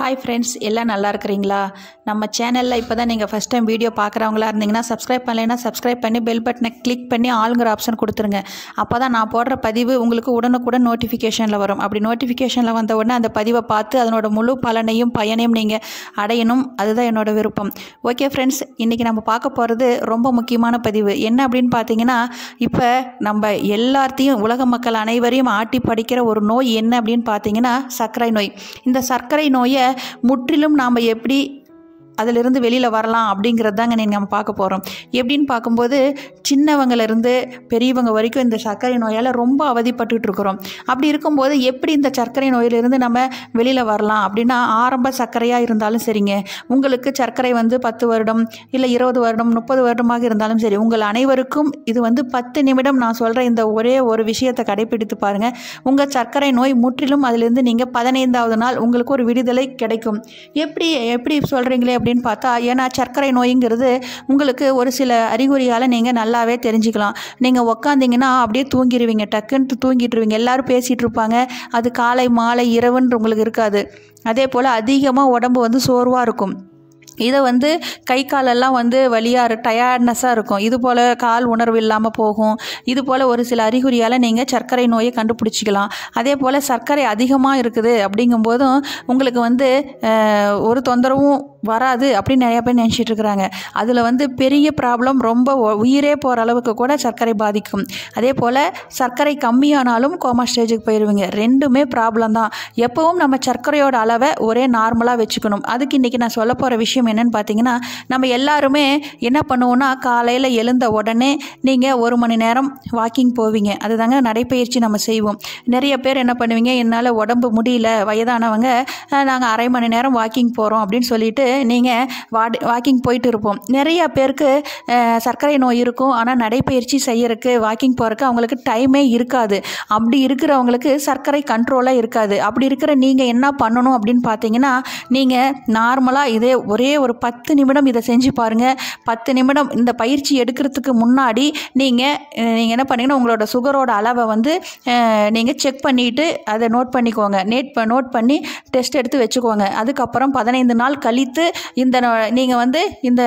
hi friends எல்லாம் நல்லா இருக்கிறீங்களா நம்ம சேனலில் இப்போ தான் நீங்கள் ஃபஸ்ட் டைம் வீடியோ பார்க்குறவங்களா இருந்தீங்கன்னா சப்ஸ்கிரைப் பண்ணலைன்னா சப்ஸ்கிரைப் பண்ணி பெல் பட்டனை கிளிக் பண்ணி ஆளுங்கிற ஆப்ஷன் கொடுத்துருங்க அப்போ தான் நான் போடுற பதிவு உங்களுக்கு உடனுக்குடன் நோட்டிஃபிகேஷனில் வரும் அப்படி நோட்டிஃபிகேஷனில் வந்த உடனே அந்த பதிவை பார்த்து அதனோட முழு பலனையும் பயனையும் நீங்கள் அடையணும் அதுதான் என்னோட விருப்பம் ஓகே ஃப்ரெண்ட்ஸ் இன்றைக்கி நம்ம பார்க்க போகிறது ரொம்ப முக்கியமான பதிவு என்ன அப்படின்னு பார்த்தீங்கன்னா இப்போ நம்ம எல்லாத்தையும் உலக மக்கள் அனைவரையும் ஆட்டி படிக்கிற ஒரு நோய் என்ன அப்படின்னு பார்த்தீங்கன்னா சர்க்கரை நோய் இந்த சர்க்கரை நோயை முற்றிலும் நாம் எப்படி அதிலிருந்து வெளியில் வரலாம் அப்படிங்கிறது தாங்க நீங்கள் நம்ம பார்க்க போகிறோம் எப்படின்னு பார்க்கும்போது சின்னவங்கலேருந்து பெரியவங்க வரைக்கும் இந்த சர்க்கரை நோயால் ரொம்ப அவதிப்பட்டுட்டு இருக்கிறோம் அப்படி இருக்கும்போது எப்படி இந்த சர்க்கரை நோயிலிருந்து நம்ம வெளியில் வரலாம் அப்படின்னா ஆரம்ப சர்க்கரையாக இருந்தாலும் சரிங்க உங்களுக்கு சர்க்கரை வந்து பத்து வருடம் இல்லை இருபது வருடம் முப்பது வருடமாக இருந்தாலும் சரி உங்கள் அனைவருக்கும் இது வந்து பத்து நிமிடம் நான் சொல்கிற இந்த ஒரே ஒரு விஷயத்தை கடைப்பிடித்து பாருங்கள் உங்கள் சர்க்கரை நோய் முற்றிலும் அதிலிருந்து நீங்கள் பதினைந்தாவது நாள் உங்களுக்கு ஒரு விடுதலை கிடைக்கும் எப்படி எப்படி சொல்கிறீங்களே அப்படின்னு பார்த்தா ஏன்னா சர்க்கரை நோய்ங்கிறது உங்களுக்கு ஒரு சில அறிகுறியால் நீங்கள் நல்லாவே தெரிஞ்சுக்கலாம் நீங்கள் உக்காந்தீங்கன்னா அப்படியே தூங்கிடுவீங்க டக்குன்ட்டு தூங்கிட்டுருவீங்க எல்லாரும் பேசிகிட்டு இருப்பாங்க அது காலை மாலை இரவுன்னு உங்களுக்கு இருக்காது அதே போல் அதிகமாக உடம்பு வந்து சோர்வாக இருக்கும் இதை வந்து கை காலெல்லாம் வந்து வலியாக டயர்ட்னஸாக இருக்கும் இது போல் கால் உணர்வு இல்லாமல் போகும் இது போல் ஒரு சில அறிகுறியால் நீங்கள் சர்க்கரை நோயை கண்டுபிடிச்சிக்கலாம் அதே போல் சர்க்கரை அதிகமாக இருக்குது அப்படிங்கும்போதும் உங்களுக்கு வந்து அஹ், ஒரு தொந்தரவும் வராது அப்படின்னு நிறைய பேர் நினச்சிட்டு இருக்கிறாங்க அதில் வந்து பெரிய ப்ராப்ளம் ரொம்ப உ- உயிரே போகிற அளவுக்கு கூட சர்க்கரை பாதிக்கும் அதே போல் சர்க்கரை கம்மியானாலும் கோமா ஸ்டேஜுக்கு போயிடுவீங்க ரெண்டுமே ப்ராப்ளம் தான் எப்பவும் நம்ம சர்க்கரையோட அளவை ஒரே நார்மலாக வச்சுக்கணும் அதுக்கு இன்றைக்கி நான் சொல்ல போகிற விஷயம் என்னன்னு பார்த்தீங்கன்னா நம்ம எல்லாருமே என்ன பண்ணுவோம்னா காலையில் எழுந்த உடனே நீங்கள் ஒரு மணி நேரம் வாக்கிங் போவீங்க அதுதாங்க நடைப்பயிற்சி நம்ம செய்வோம் நிறைய பேர் என்ன பண்ணுவீங்க என்னால் உடம்பு முடியல வயதானவங்க நாங்கள் அரை மணி நேரம் வாக்கிங் போகிறோம் அப்படின்னு சொல்லிட்டு நீங்கள் வாடி வாக்கிங் போயிட்டு இருப்போம் நிறைய பேருக்கு அஹ், சர்க்கரை நோய் இருக்கும் ஆனால் நடைப்பயிற்சி செய்யறதுக்கு வாக்கிங் போகிறதுக்கு அவங்களுக்கு டைமே இருக்காது அப்படி இருக்கிறவங்களுக்கு சர்க்கரை கண்ட்ரோலாக இருக்காது அப்படி இருக்கிற நீங்கள் என்ன பண்ணணும் அப்படின்னு பார்த்தீங்கன்னா நீங்கள் நார்மலாக இதே ஒரே ஒரு பத்து நிமிடம் இதை செஞ்சு பாருங்கள் பத்து நிமிடம் இந்த பயிற்சி எடுக்கிறதுக்கு முன்னாடி நீங்கள் நீங்கள் என்ன பண்ணீங்கன்னா உங்களோட சுகரோட அளவை வந்து நீங்கள் செக் பண்ணிவிட்டு அதை நோட் பண்ணிக்கோங்க நேட் நோட் பண்ணி டெஸ்ட் எடுத்து வச்சுக்கோங்க அதுக்கப்புறம் பதினைந்து நாள் கழித்து இந்த நீங்கள் வந்து இந்த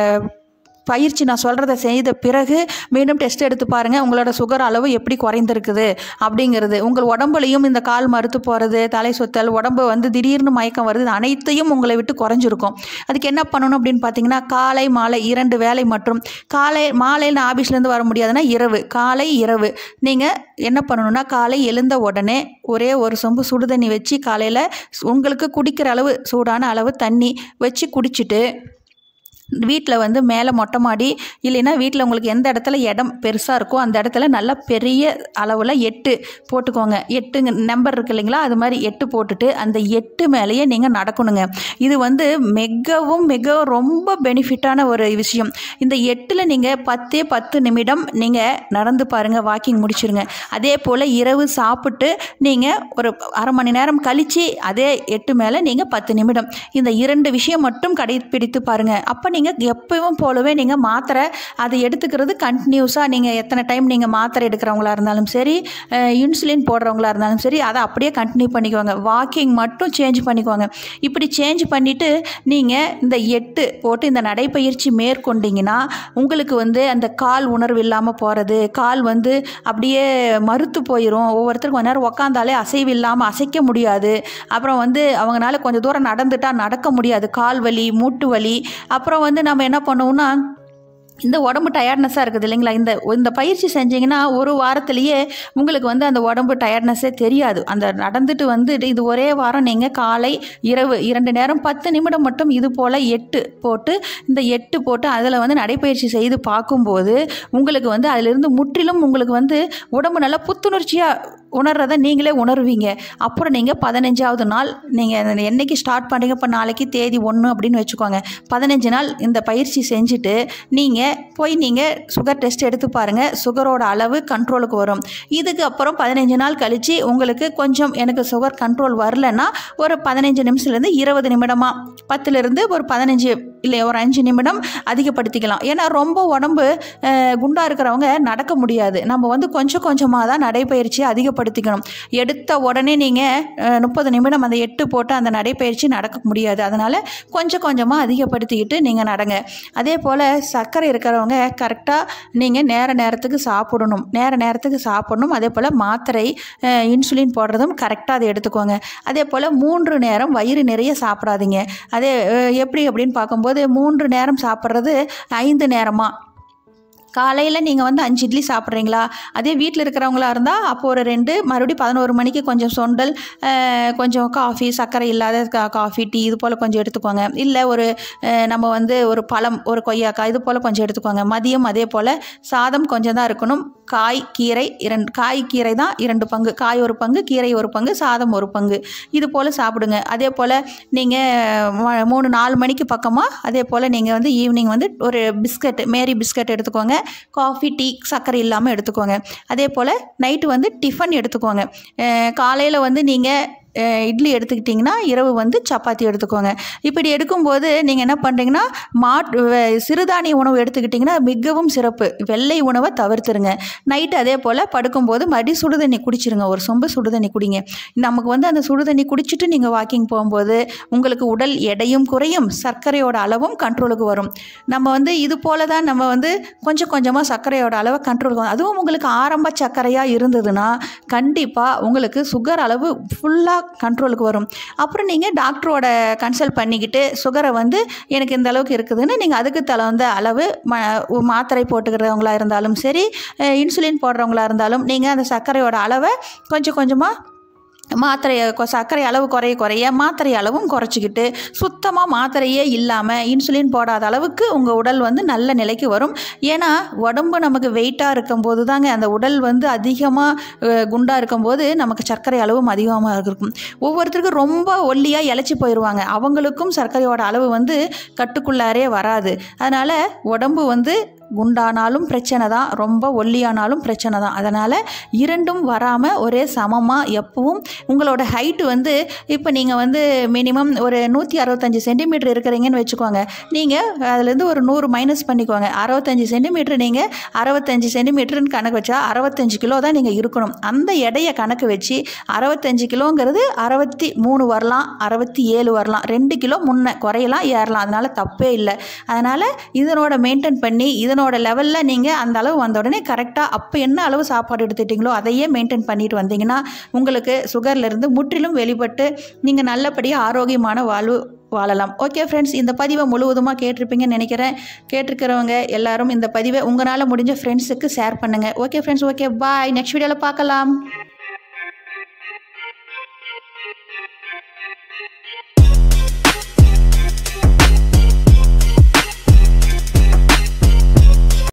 பயிற்சி நான் சொல்கிறத செய்த பிறகு மீண்டும் டெஸ்ட் எடுத்து பாருங்கள் உங்களோட சுகர் அளவு எப்படி குறைந்திருக்குது அப்படிங்கிறது உங்கள் உடம்புலையும் இந்த கால் மறுத்து போகிறது தலை சுத்தல் உடம்பு வந்து திடீர்னு மயக்கம் வருது இது அனைத்தையும் உங்களை விட்டு குறைஞ்சிருக்கும் அதுக்கு என்ன பண்ணணும் அப்படின்னு பார்த்தீங்கன்னா காலை மாலை இரண்டு வேலை மற்றும் காலை மாலையில் நான் ஆஃபீஸ்லேருந்து வர முடியாதுன்னா இரவு காலை இரவு நீங்கள் என்ன பண்ணணும்னா காலை எழுந்த உடனே ஒரே ஒரு சொம்பு சுடு தண்ணி வச்சு காலையில் உங்களுக்கு குடிக்கிற அளவு சூடான அளவு தண்ணி வச்சு குடிச்சிட்டு வீட்டில் வந்து மேலே மொட்டை மாடி இல்லைன்னா வீட்டில் உங்களுக்கு எந்த இடத்துல இடம் பெருசாக இருக்கோ அந்த இடத்துல நல்லா பெரிய அளவில் எட்டு போட்டுக்கோங்க எட்டுங்க நம்பர் இருக்கு இல்லைங்களா அது மாதிரி எட்டு போட்டுட்டு அந்த எட்டு மேலேயே நீங்கள் நடக்கணுங்க இது வந்து மிகவும் மிகவும் ரொம்ப பெனிஃபிட்டான ஒரு விஷயம் இந்த எட்டில் நீங்கள் பத்தே பத்து நிமிடம் நீங்கள் நடந்து பாருங்கள் வாக்கிங் முடிச்சிருங்க அதே போல் இரவு சாப்பிட்டு நீங்கள் ஒரு அரை மணி நேரம் கழித்து அதே எட்டு மேலே நீங்கள் பத்து நிமிடம் இந்த இரண்டு விஷயம் மட்டும் கடைப்பிடித்து பாருங்கள் அப்போ நீங்கள் எப்பவும் போலவே நீங்கள் மாத்திரை அதை எடுத்துக்கிறது கண்டினியூஸாக நீங்கள் எத்தனை டைம் நீங்கள் மாத்திரை எடுக்கிறவங்களா இருந்தாலும் சரி இன்சுலின் போடுறவங்களா இருந்தாலும் சரி அதை அப்படியே கண்டினியூ பண்ணிக்கோங்க வாக்கிங் மட்டும் சேஞ்ச் பண்ணிக்கோங்க இப்படி சேஞ்ச் பண்ணிவிட்டு நீங்கள் இந்த எட்டு போட்டு இந்த நடைப்பயிற்சி மேற்கொண்டீங்கன்னா உங்களுக்கு வந்து அந்த கால் உணர்வு இல்லாமல் போகிறது கால் வந்து அப்படியே மறுத்து போயிடும் ஒவ்வொருத்தருக்கும் கொஞ்ச நேரம் உக்காந்தாலே அசைவு இல்லாமல் அசைக்க முடியாது அப்புறம் வந்து அவங்களால கொஞ்சம் தூரம் நடந்துட்டா நடக்க முடியாது கால் வலி மூட்டு வலி அப்புறம் வந்து நம்ம என்ன பண்ணுவோம்னா இந்த உடம்பு டயர்ட்னஸாக இருக்குது இல்லைங்களா இந்த இந்த பயிற்சி செஞ்சீங்கன்னா ஒரு வாரத்திலேயே உங்களுக்கு வந்து அந்த உடம்பு டயர்ட்னஸே தெரியாது அந்த நடந்துட்டு வந்து இது ஒரே வாரம் நீங்கள் காலை இரவு இரண்டு நேரம் பத்து நிமிடம் மட்டும் இது போல் எட்டு போட்டு இந்த எட்டு போட்டு அதில் வந்து நடைப்பயிற்சி செய்து பார்க்கும்போது உங்களுக்கு வந்து அதிலிருந்து முற்றிலும் உங்களுக்கு வந்து உடம்பு நல்லா புத்துணர்ச்சியாக உணர்றதை நீங்களே உணர்வீங்க அப்புறம் நீங்கள் பதினஞ்சாவது நாள் நீங்கள் என்னைக்கு ஸ்டார்ட் பண்ணுறீங்க இப்போ நாளைக்கு தேதி ஒன்று அப்படின்னு வச்சுக்கோங்க பதினஞ்சு நாள் இந்த பயிற்சி செஞ்சுட்டு நீங்கள் போய் நீங்கள் சுகர் டெஸ்ட் எடுத்து பாருங்கள் சுகரோட அளவு கண்ட்ரோலுக்கு வரும் இதுக்கு அப்புறம் பதினஞ்சு நாள் கழித்து உங்களுக்கு கொஞ்சம் எனக்கு சுகர் கண்ட்ரோல் வரலன்னா ஒரு பதினஞ்சு நிமிஷத்துலேருந்து இருபது நிமிடமாக பத்துலேருந்து ஒரு பதினஞ்சு இல்லை ஒரு அஞ்சு நிமிடம் அதிகப்படுத்திக்கலாம் ஏன்னா ரொம்ப உடம்பு அஹ், குண்டா இருக்கிறவங்க நடக்க முடியாது நம்ம வந்து கொஞ்சம் கொஞ்சமாக தான் நடைப்பயிற்சியை அதிகப்படுத்த அதிகப்படுத்திக்கணும் எடுத்த உடனே நீங்கள் முப்பது நிமிடம் அந்த எட்டு போட்டு அந்த நடைப்பயிற்சி நடக்க முடியாது அதனால் கொஞ்சம் கொஞ்சமாக அதிகப்படுத்திக்கிட்டு நீங்கள் நடங்க அதே போல் சர்க்கரை இருக்கிறவங்க கரெக்டாக நீங்கள் நேர நேரத்துக்கு சாப்பிடணும் நேர நேரத்துக்கு சாப்பிடணும் அதே போல் மாத்திரை அஹ், இன்சுலின் போடுறதும் கரெக்டாக அதை எடுத்துக்கோங்க அதே போல் மூன்று நேரம் வயிறு நிறைய சாப்பிடாதீங்க அதே அஹ், எப்படி அப்படின்னு பார்க்கும்போது மூன்று நேரம் சாப்பிட்றது ஐந்து நேரமாக காலையில் நீங்கள் வந்து அஞ்சு இட்லி சாப்பிட்றீங்களா அதே வீட்டில் இருக்கிறவங்களா இருந்தால் அப்போ ஒரு ரெண்டு மறுபடியும் பதினோரு மணிக்கு கொஞ்சம் சுண்டல் அஹ், கொஞ்சம் காஃபி சர்க்கரை இல்லாத கா காஃபி டீ இது போல் கொஞ்சம் எடுத்துக்கோங்க இல்லை ஒரு அஹ், நம்ம வந்து ஒரு பழம் ஒரு கொய்யாக்காய் இது போல் கொஞ்சம் எடுத்துக்கோங்க மதியம் அதே போல் சாதம் கொஞ்சம் தான் இருக்கணும் காய் கீரை இரண்டு காய் கீரை தான் இரண்டு பங்கு காய் ஒரு பங்கு கீரை ஒரு பங்கு சாதம் ஒரு பங்கு இது போல் சாப்பிடுங்க அதே போல் நீங்கள் மூணு நாலு மணிக்கு பக்கமாக அதே போல் நீங்கள் வந்து ஈவினிங் வந்து ஒரு பிஸ்கட் மேரி பிஸ்கட் எடுத்துக்கோங்க காஃபி டீ சர்க்கரை இல்லாமல் எடுத்துக்கோங்க அதே போல் நைட்டு வந்து டிஃபன் எடுத்துக்கோங்க காலையில் வந்து நீங்கள் அஹ் இட்லி எடுத்துக்கிட்டிங்கன்னா இரவு வந்து சப்பாத்தி எடுத்துக்கோங்க இப்படி எடுக்கும்போது நீங்கள் என்ன பண்ணுறீங்கன்னா மாட் வ- சிறுதானிய உணவு எடுத்துக்கிட்டிங்கன்னா மிகவும் சிறப்பு வெள்ளை உணவை தவிர்த்துருங்க நைட்டு அதே போல் படுக்கும்போது மறுபடியும் சுடுதண்ணி குடிச்சிருங்க ஒரு சொம்பு சுடுதண்ணி குடிங்க நமக்கு வந்து அந்த சுடுதண்ணி குடிச்சிட்டு நீங்கள் வாக்கிங் போகும்போது உங்களுக்கு உடல் எடையும் குறையும் சர்க்கரையோட அளவும் கண்ட்ரோலுக்கு வரும் நம்ம வந்து இது போல தான் நம்ம வந்து கொஞ்சம் கொஞ்சமாக சர்க்கரையோட அளவை கண்ட்ரோலுக்கு வரும் அதுவும் உங்களுக்கு ஆரம்ப சர்க்கரையாக இருந்ததுன்னா கண்டிப்பாக உங்களுக்கு சுகர் அளவு ஃபுல்லாக கண்ட்ரோலுக்கு வரும் அப்புறம் நீங்கள் டாக்டரோட கன்சல்ட் பண்ணிக்கிட்டு சுகரை வந்து எனக்கு இந்த அளவுக்கு இருக்குதுன்னு நீங்கள் அதுக்கு தகுந்த அளவு ம மாத்திரை போட்டுக்கிறவங்களா இருந்தாலும் சரி அஹ் இன்சுலின் போடுறவங்களா இருந்தாலும் நீங்கள் அந்த சர்க்கரையோட அளவை கொஞ்சம் கொஞ்சமாக மாத்திரை கொ- சர்க்கரை அளவு குறைய குறைய மாத்திரை அளவும் குறைச்சிக்கிட்டு சுத்தமாக மாத்திரையே இல்லாமல் இன்சுலின் போடாத அளவுக்கு உங்கள் உடல் வந்து நல்ல நிலைக்கு வரும் ஏன்னா உடம்பு நமக்கு வெயிட்டாக இருக்கும்போது தாங்க அந்த உடல் வந்து அதிகமாக குண்டாக இருக்கும்போது நமக்கு சர்க்கரை அளவும் அதிகமாக இருக்கும் ஒவ்வொருத்தருக்கும் ரொம்ப ஒல்லியாக இழைச்சி போயிடுவாங்க அவங்களுக்கும் சர்க்கரையோட அளவு வந்து கட்டுக்குள்ளாரே வராது அதனால் உடம்பு வந்து குண்டானாலும் பிரச்சனை தான் ரொம்ப ஒல்லியானாலும் பிரச்சனை தான் அதனால் இரண்டும் வராமல் ஒரே சமமாக எப்பவும் உங்களோட ஹைட்டு வந்து இப்போ நீங்கள் வந்து மினிமம் ஒரு நூற்றி அறுபத்தஞ்சி சென்டிமீட்டர் இருக்கிறீங்கன்னு வச்சுக்கோங்க நீங்கள் அதுலேருந்து ஒரு நூறு மைனஸ் பண்ணிக்கோங்க அறுபத்தஞ்சி சென்டிமீட்டர் நீங்கள் அறுபத்தஞ்சி சென்டிமீட்டர்னு கணக்கு வச்சா அறுபத்தஞ்சு கிலோ தான் நீங்கள் இருக்கணும் அந்த எடையை கணக்கு வச்சு அறுபத்தஞ்சு கிலோங்கிறது அறுபத்தி மூணு வரலாம் அறுபத்தி ஏழு வரலாம் ரெண்டு கிலோ முன்ன குறையலாம் ஏறலாம் அதனால் தப்பே இல்லை அதனால் இதனோட மெயின்டைன் பண்ணி இதனோட லெவலில் நீங்கள் அந்த அளவு வந்த உடனே கரெக்டாக அப்போ என்ன அளவு சாப்பாடு எடுத்துட்டீங்களோ அதையே மெயின்டைன் பண்ணிட்டு வந்தீங்கன்னா உங்களுக்கு சுகர்லேருந்து முற்றிலும் வெளிப்பட்டு நீங்கள் நல்லபடியாக ஆரோக்கியமான வாழ்வு வாழலாம் ஓகே ஃப்ரெண்ட்ஸ் இந்த பதிவை முழுவதுமாக கேட்டிருப்பீங்கன்னு நினைக்கிறேன் கேட்டிருக்கிறவங்க எல்லாரும் இந்த பதிவை உங்களால் முடிஞ்ச ஃப்ரெண்ட்ஸுக்கு ஷேர் பண்ணுங்கள் okay friends okay bye next வீடியோவில் பார்க்கலாம்